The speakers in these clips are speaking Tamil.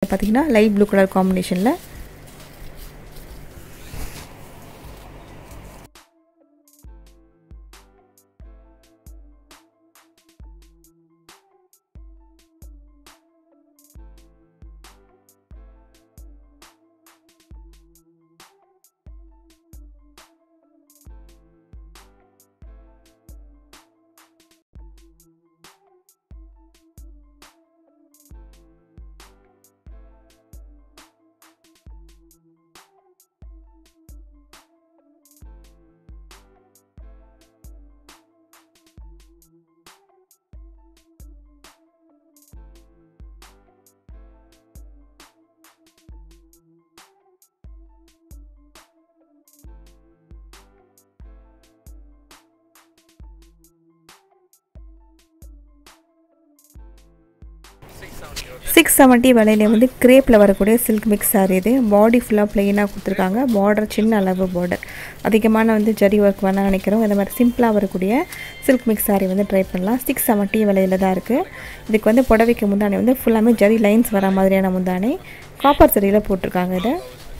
பார்த்தீங்கன்னா லைட் ப்ளூ கலர் காம்பினேஷனில் சிக்ஸ் செவன்ட்டி விலையில வந்து கிரேப்பில் வரக்கூடிய சில்க் மிக்ஸ் சாரி இது பாடி ஃபுல்லாக ப்ளெயினாக கொடுத்துருக்காங்க பார்டர் சின்ன அளவு பார்டர் அதிகமான வந்து ஜரி ஒர்க் வேணால் நினைக்கிறோம் இந்த மாதிரி சிம்பிளாக வரக்கூடிய சில்க் மிக்ஸ் சாரி வந்து ட்ரை பண்ணலாம் சிக்ஸ் செவன்ட்டி விலையில தான் இருக்குது இதுக்கு வந்து புடவைக்கு முந்தானி வந்து ஃபுல்லாமே ஜரி லைன்ஸ் வர மாதிரியான முந்தானி காப்பர் சரியில் போட்டிருக்காங்க இதை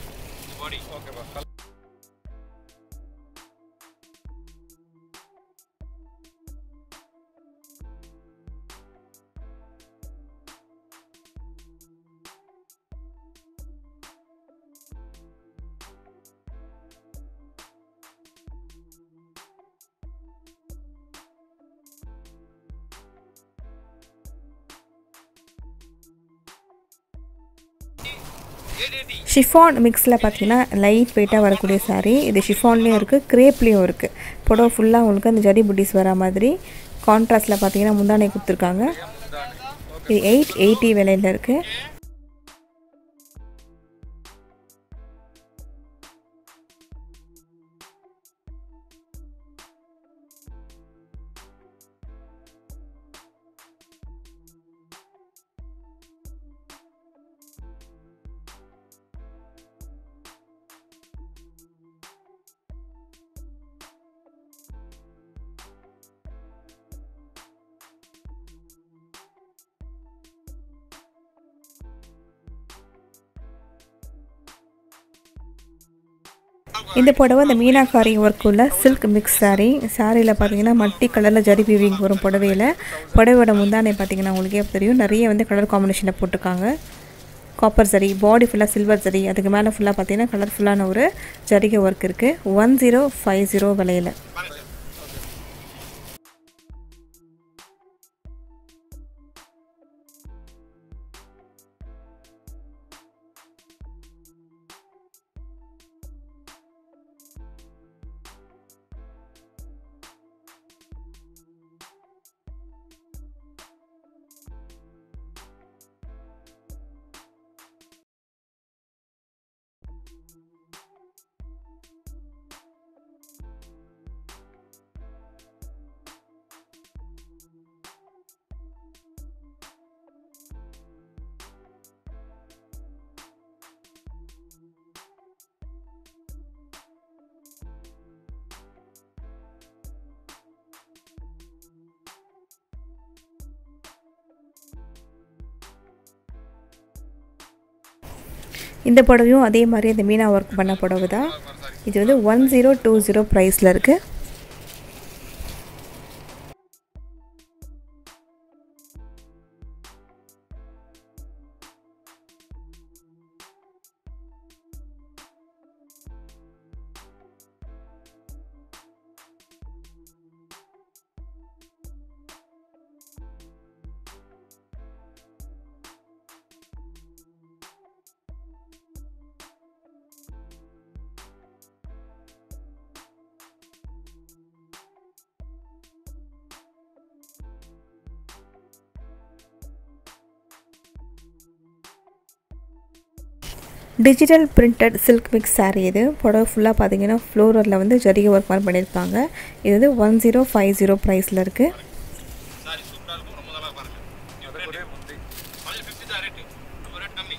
ஷிஃபான் மிக்ஸில் பார்த்தீங்கன்னா லைட் வெயிட்டாக வரக்கூடிய சாரீ இது ஷிஃபான்லேயும் இருக்குது கிரேப்லேயும் இருக்குது புடவை ஃபுல்லாக உங்களுக்கு அந்த ஜடி புட்டிஸ் வர மாதிரி கான்ட்ராஸ்டில் பார்த்தீங்கன்னா முந்தானை கொடுத்துருக்காங்க இது எயிட் எயிட்டி விலையில் இருக்குது இந்த புடவை இந்த மீனாக்காரி ஒர்க் உள்ள சில்க் மிக்ஸ் சாரீ சாரியில் பார்த்தீங்கன்னா மல்டி கலரில் ஜரி வீவிங் வரும் புடவையில் புடவையோட முந்தானை பார்த்தீங்கன்னா உங்களுக்கே தெரியும் நிறைய வந்து கலர் காம்பினேஷனில் போட்டிருக்காங்க காப்பர் ஜரி பாடி ஃபுல்லாக சில்வர் ஜரி அதுக்கு மேலே ஃபுல்லாக பார்த்தீங்கன்னா கலர்ஃபுல்லான ஒரு ஜரிகை ஒர்க் இருக்குது ஒன் ஜீரோ ஃபைவ் ஜீரோ விலையில் இந்த புடவையும் அதே மாதிரி இந்த மீனா ஒர்க் பண்ண புடவை தான் இது வந்து ஒன் ஜீரோ டூ ஜீரோ ப்ரைஸில் இருக்குது digital printed silk mix saree இது புடவை ஃபுல்லாக பார்த்தீங்கன்னா ஃப்ளோரில் வந்து ஜரிகை ஒர்க் மாதிரி பண்ணியிருப்பாங்க இது வந்து ஒன் ஜீரோ ஃபைவ் ஜீரோ ப்ரைஸில் இருக்குது சாரி சூப்பரா இருக்கும் ரொம்ப நல்லா பாருங்க பதில் ஃபிஃப்டி தான் ரேட்டு நம்ம ரேட் கம்மி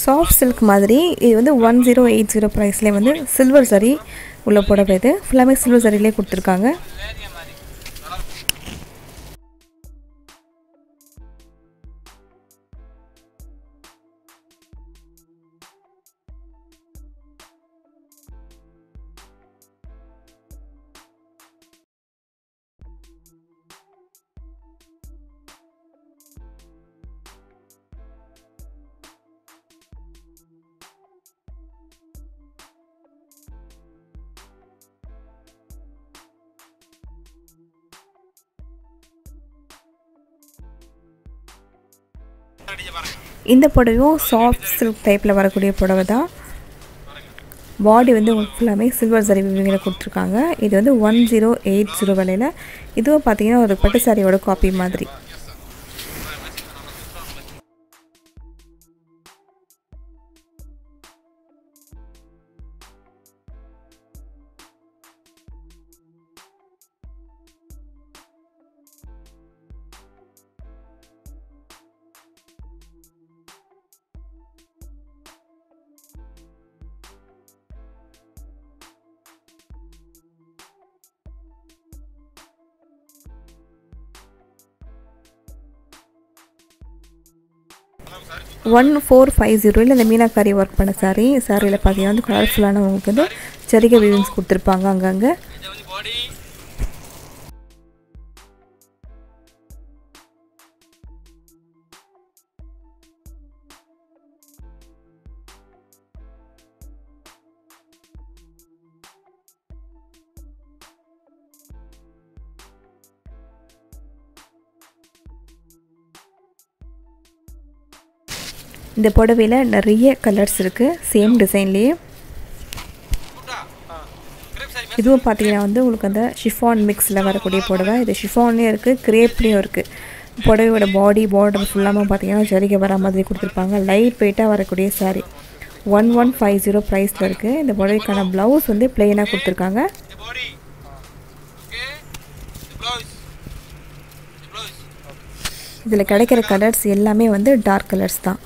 சாஃப்ட் சில்க் மாதிரி இது வந்து ஒன் ஜீரோ எயிட் ஜீரோ ப்ரைஸ்லேயே வந்து சில்வர் சரி உள்ள புடவை இது ஃபுல்லாமே சில்வர் சரிலே கொடுத்துருக்காங்க அடிச்சு பாருங்க இந்த புடவையும் சாஃப்ட் சில்க் டைப்பில் வரக்கூடிய புடவை தான் பாடி வந்து உங்களுக்கு ஃபுல்லாமே சில்வர் சரி விவிங்கில் கொடுத்துருக்காங்க இது வந்து ஒன் ஜீரோ எயிட் ஜீரோ விலையில் இதுவும் பார்த்தீங்கன்னா ஒரு பட்டு சாரியோட காப்பி மாதிரி ஒன் ஃபோர் ஃபைவ் ஜீரோவில் இந்த மீனாக்காரி ஒர்க் பண்ண சாரி சாரியில் பார்த்தீங்கன்னா வந்து கலர்ஃபுல்லான உங்களுக்கு வந்து சரிகை வீவிங்ஸ் கொடுத்துருப்பாங்க அங்கங்கே இது வந்து பாடி இந்த புடவையில் நிறைய கலர்ஸ் இருக்குது சேம் டிசைன்லேயே கூட்டா கிரேப் சாரி இதுவும் பார்த்தீங்கன்னா வந்து உங்களுக்கு அந்த ஷிஃபான் மிக்ஸில் வரக்கூடிய புடவை இது ஷிஃபான்லேயும் இருக்குது கிரேப்லேயும் இருக்குது புடவையோட பாடி பார்டர் ஃபுல்லாமல் பார்த்தீங்கன்னா ஜரிகை வர மாதிரி கொடுத்துருப்பாங்க லைட் வெயிட்டாக வரக்கூடிய sari one one five zero ப்ரைஸில் இருக்குது இந்த புடவைக்கான ப்ளவுஸ் வந்து பிளெயினாக கொடுத்துருக்காங்க the body okay the blouse the blouse இதில் கிடைக்கிற கலர்ஸ் எல்லாமே வந்து டார்க் கலர்ஸ் தான்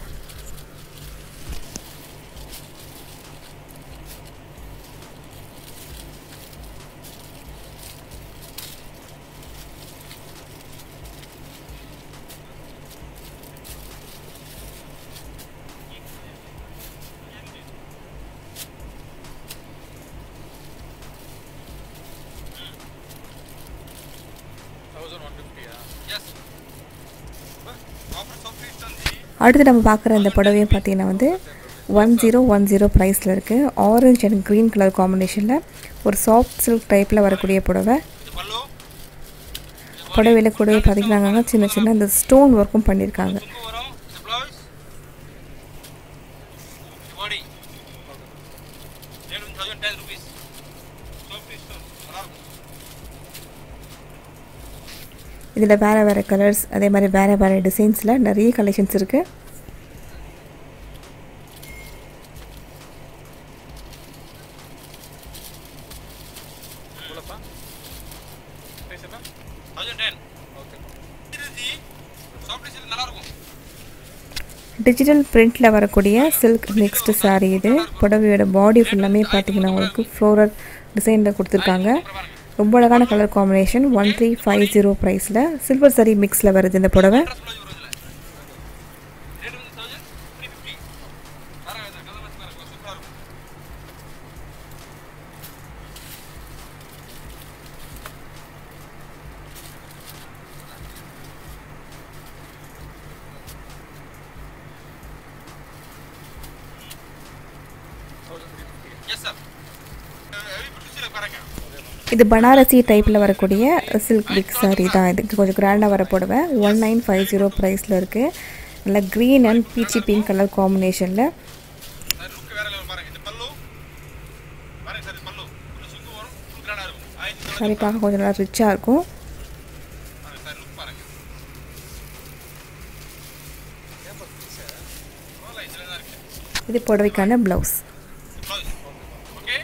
yes offer so free stanzi அடுத்து நம்ம பார்க்குற இந்த புடவையை பார்த்தீங்கன்னா வந்து ஒன் ஜீரோ ஒன் ஜீரோ ப்ரைஸில் இருக்குது ஆரஞ்ச் அண்ட் க்ரீன் கலர் காம்பினேஷனில் ஒரு சாஃப்ட் சில்க் டைப்பில் வரக்கூடிய புடவை இது பல்லு புடவையில் கூடவே பார்த்தீங்கன்னா அங்கங்க சின்ன சின்ன இந்த ஸ்டோன் ஒர்க்கும் பண்ணியிருக்காங்க துங்கு வரும் the blouse the body rate வந்து 1010 rupees so free stone நல்லா இருக்கும் இதில் வேறு வேறு கலர்ஸ் அதே மாதிரி வேறு வேறு டிசைன்ஸில் நிறைய கலெக்ஷன்ஸ் இருக்குது எவ்வளோப்பா ப்ரைஸ் என்ன தௌசண்ட் டென் ஓகே இருபத்தி சாஃப்ட் சில்க் நல்லா இருக்கும் டிஜிட்டல் பிரிண்டில் வரக்கூடிய சில்க் மிக்ஸ்டு saree இது புடவையோட பாடி ஃபுல்லாமே பார்த்தீங்கன்னா உங்களுக்கு ஃப்ளோரல் டிசைனில் கொடுத்துருக்காங்க ரொம்ப அழகான colour combination one three five zero ப்ரைஸில் சில்வர் சரி மிக்ஸில் வருது இந்த புடவை ட்ரெஸ் ப்ளவுஸ் வரும் இதில் ரேட் வந்து தௌசண்ட் த்ரீ ஃபிஃப்டி பாருங்க இது கலர் வச்சு பாருங்க சூப்பராக இருக்கும் எஸ் சார் ஹெவி பிடிச்சி பாருங்க இது பனாரசி டைப்பில் வரக்கூடிய சில்க் பிக் saree தான் இதுக்கு கொஞ்சம் கிராண்டாக வர புடவை ஒன் நைன் ஃபைவ் ஜீரோ ப்ரைஸில் இருக்குது நல்லா green and peachy pink colour காம்பினேஷனில் சார் லுக் வேற லெவல் பாருங்க இந்த பல்லு பாருங்க சார் இது பல்லு ஃபுல்லு சுங்கு வரும் ஃபுல் கிராண்டாக இருக்கும் ஆயிரத்தி saree பார்க்க கொஞ்சம் நல்லா ரிச்சாக இருக்கும் பாருங்க சார் லுக் பாருங்க பரவாயில்ல இதில் தான் இருக்கு இது புடவைக்கான ப்ளவுஸ் ப்ளவுஸ் ஓகே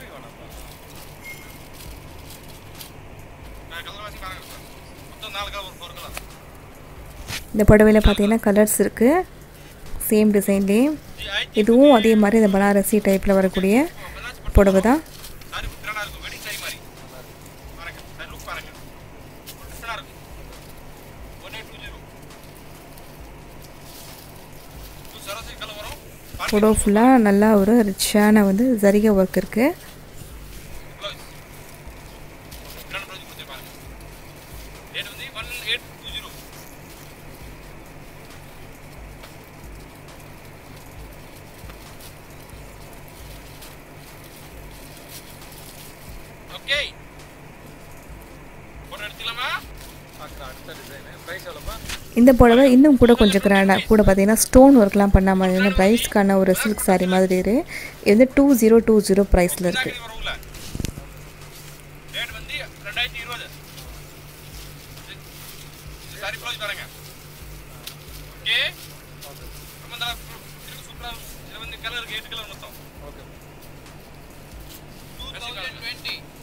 கலர் வாசி பாருங்க சார் மொத்தம் நாலு கலர் ஒரு ஃபோர் கலர் இந்த புடவையில் பார்த்தீங்கன்னா கலர்ஸ் இருக்குது சேம் டிசைன்லேயே ஜி ஐ இதுவும் அதே மாதிரி இந்த பனாரசி டைப்பில் வரக்கூடிய புடவை தான் சாரி கிராண்டா இருக்கும் வெட்டிங் சாரி மாதிரி பாருங்க சார் லுக் பாருங்க டிஃபரெண்டா இருக்கும் one eight two zero two சரசி கலர் வரும் புடவை ஃபுல்லாக நல்லா ஒரு ரிச்சான வந்து ஜரிகை ஒர்க் இருக்குது ப்ளவுஸ் கிராண்ட் ப்ளவுஸ் கொடுத்துருப்பாங்க ரேட் வந்து one eight two zero okay photo எடுத்துக்கலாமா பார்க்குறேன் அடுத்த டிசைனு ப்ரைஸ் எவ்வளோப்பா இந்த புடவை இன்னும் கூட கொஞ்சம் கிராண்டாக கூட பார்த்தீங்கன்னா ஸ்டோன் ஒர்க்லாம் பண்ண மாதிரி ப்ரைஸ்க்கான ஒரு சில்க் saree மாதிரி இரு இது வந்து டூ ஜீரோ டூ ஜீரோ ப்ரைஸில் இருக்குது வரும் உள்ள ரேட் வந்து ரெண்டாயிரத்தி இருபது சாரி ப்ளவுஸ் பாருங்க ஓகே ரொம்ப நல்லா இருக்கு சூப்பராக இது வந்து கலர் இருக்கு எட்டு கலர் மொத்தம் ஓகே டூ தௌசண்ட் டுவெண்ட்டி